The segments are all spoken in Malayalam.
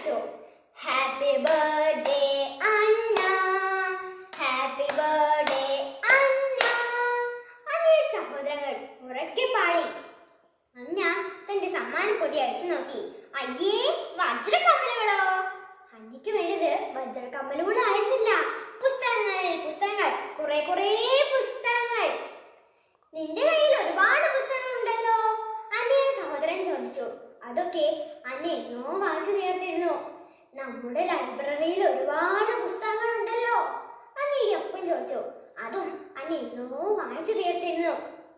വായിച്ചു happy birthday Anna happy birthday Anna അന്നയുടെ സഹോദരങ്ങൾ ഉറക്കെ പാടി അന്ന തന്റെ സമ്മാന പൊതി അടിച്ചു നോക്കി അയ്യേ വജ്രക്കമ്മലുകളോ അന്നയ്ക്ക് വേണ്ടത് വജ്രക്കമ്മലുകളായിരുന്നില്ല പുസ്തകങ്ങൾ പുസ്തകങ്ങൾ കുറെ കുറെ പുസ്തകങ്ങൾ നിന്റെ കയ്യിൽ ഒരുപാട് പുസ്തകങ്ങൾ ഉണ്ടല്ലോ അന്നയുടെ സഹോദരൻ ചോദിച്ചു അതൊക്കെ അന്ന എന്നോ വായിച്ചു തീർത്തിരുന്നു നമ്മുടെ ലൈബ്രറിയിൽ ഒരുപാട് പുസ്തകങ്ങൾ ഉണ്ടല്ലോ അന്നയുടെ ഒപ്പം ചോദിച്ചു അതും അന്ന എന്നോ വായിച്ചു തീർത്തിരുന്നു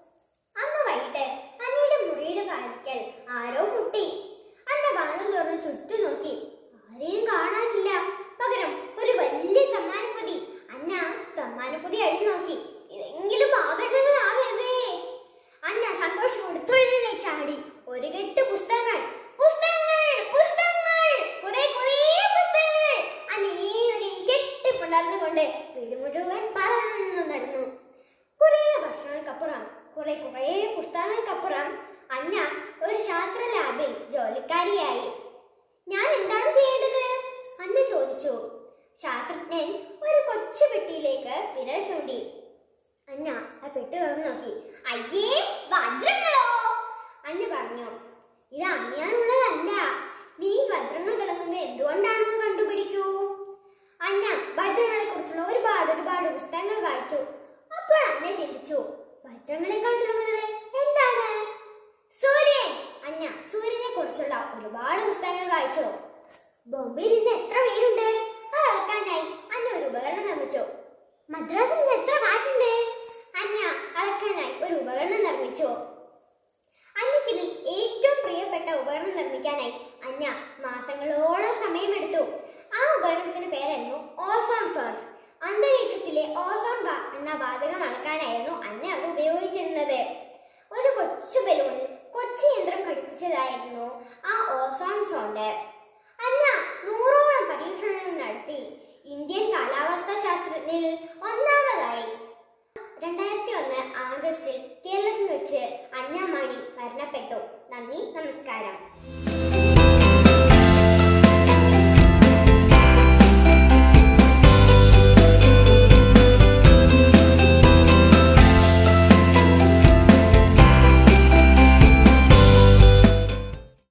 അന്ന് വൈകിട്ട് അന്നയുടെ മുറിയുടെ വായിക്കൽ ആരോ കുട്ടി അന്ന വാതിൽ തുറന്ന് ചുറ്റും നോക്കി ആരെയും കാണാനില്ല പകരം ഒരു വലിയ സമ്മാനപ്പൊതി അന്ന സമ്മാനപ്പൊതി അഴിച്ചു നോക്കി ഇതെങ്കിലും ആഭരണങ്ങളാവരുതേ അന്ന സന്തോഷം കൊണ്ട് തുള്ളി ചാടി ഒരു കെട്ട് പുസ്തകങ്ങൾ പുസ്തകങ്ങൾ പുസ്തകങ്ങൾ കുറെ കുറെ പുസ്തകങ്ങൾ അന്ന ഏവരെയും കെട്ടിപ്പുണർന്നുകൊണ്ട് വീട് മുഴുവൻ പറന്നു നടന്നു കുറെ വർഷങ്ങൾക്കപ്പുറം കുറെ കുറെ പുസ്തകങ്ങൾക്കപ്പുറം അന്ന ഒരു ശാസ്ത്ര ലാബിൽ ജോലിക്കാരിയായി ഞാൻ എന്താണ് ചെയ്യേണ്ടത് അന്ന ചോദിച്ചു ശാസ്ത്രജ്ഞൻ ഒരു കൊച്ചു പെട്ടിയിലേക്ക് വിരൽ ചൂണ്ടി അന്ന ആ പെട്ടി തുറന്നു നോക്കി അയ്യേ വജ്രങ്ങളോ അന്ന പറഞ്ഞു ഇത് അറിയാനുള്ളതല്ല നീ വജ്രങ്ങൾ തിളങ്ങുന്നത് എന്തുകൊണ്ടാണെന്ന് കണ്ടുപിടിക്കൂ അന്ന വജ്രങ്ങളെ കുറിച്ചുള്ള ഒരുപാട് ഒരുപാട് പുസ്തകങ്ങൾ വായിച്ചു അപ്പോൾ അന്ന ചിന്തിച്ചു വജ്രങ്ങളെക്കാൾ തിളങ്ങുന്നത് എന്താണ് സൂര്യൻ അന്ന സൂര്യനെ കുറിച്ചുള്ള ഒരുപാട് പുസ്തകങ്ങൾ വായിച്ചു ബോംബെയിൽ ഇന്ന് എത്ര പേരുണ്ട് അത് അളക്കാനായി അന്ന ഒരു ഉപകരണം നിർമ്മിച്ചു മദ്രാസിൽ നിന്ന് എത്ര കാറ്റുണ്ട് അന്ന അളക്കാനായി ഒരു ഉപകരണം നിർമ്മിച്ചു അന്നയ്ക്കിൽ ഏറ്റവും പ്രിയപ്പെട്ട ഉപകരണം നിർമ്മിക്കാനായി അന്ന മാസങ്ങളോളം സമയമെടുത്തു ആ ഉപകരണത്തിന്റെ പേരായിരുന്നു ഓസോൺ സോൺ അന്തരീക്ഷത്തിലെ ഓസോൺ ബാ എന്ന വാതകം അളക്കാനായിരുന്നു അന്ന അത് ഉപയോഗിച്ചിരുന്നത് ഒരു കൊച്ചു ബലൂണിൽ കൊച്ചു യന്ത്രം ഘടിപ്പിച്ചതായിരുന്നു ആ ഓസോൺ സോണ്ട് അന്ന നൂറോളം പരീക്ഷണങ്ങൾ നടത്തി ഇന്ത്യൻ കാലാവസ്ഥാ ശാസ്ത്രജ്ഞരിൽ ഒന്നാമതായി രണ്ടായിരത്തി ഒന്ന് ആഗസ്റ്റിൽ കേരളത്തിൽ വെച്ച് അന്നാമാണി മരണപ്പെട്ടു നന്ദി നമസ്കാരം